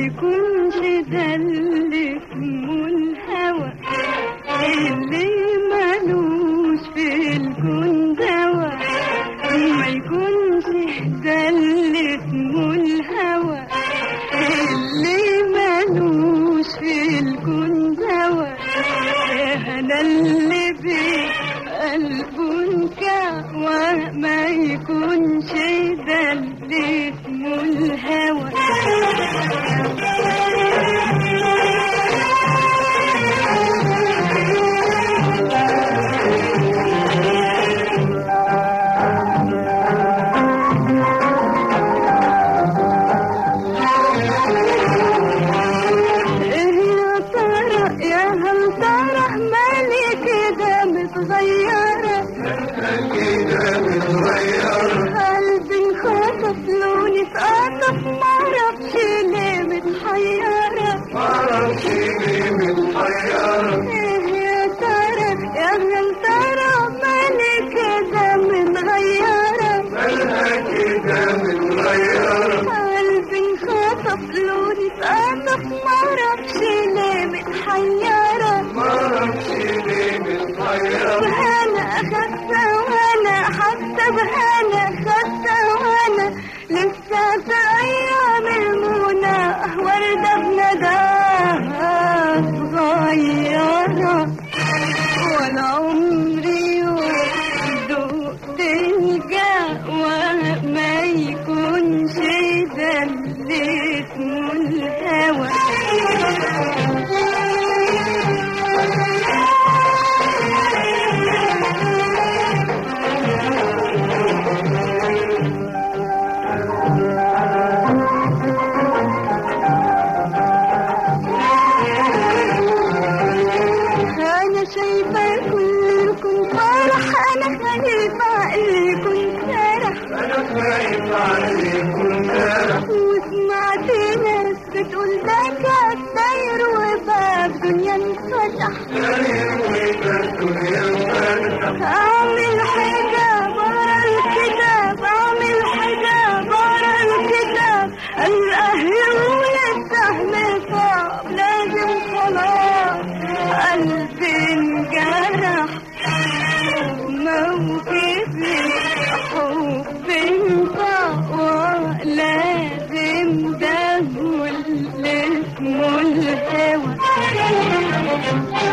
يكونش ده اللي اسمه الهوى اللي ملوش في الكون دوا ما يكونش ده اللي اسمه الهوى اللي ملوش في الكون دوا انا اللي بقلبه انكوى ما يكونش ده اللي اسمه الهوى ايه يا ترى يا هل ترى مالي كده متغيرة قلبي انخطف لوني اتقطف معرفش ليه متحيرة ايه يا ترى يا هل ترى مالي كده متغيرة قلبي انخطف لوني اتقطف معرفش ليه متحيرة بهانا أخدت وأنا حتى بهانا أخدت وأنا لسه في أيام المنى وردة بنداها صغيرة ولا عمري يوم دقت الجوى ما يكونش ده اللي اسمه الهوى أنا شايفة كلكم فرح أنا خايفة عقلكم سرح وسمعت ناس بتقول ده كان داير وباب دنيا انفتح أعمل حجاب ورا الكتاب أعمل حجاب ورا الكتاب الأهل والسهم صعب لازم خلاص قلبي انجرح موقفي حب انطوى لازم ده هو اللي اسمه الهوى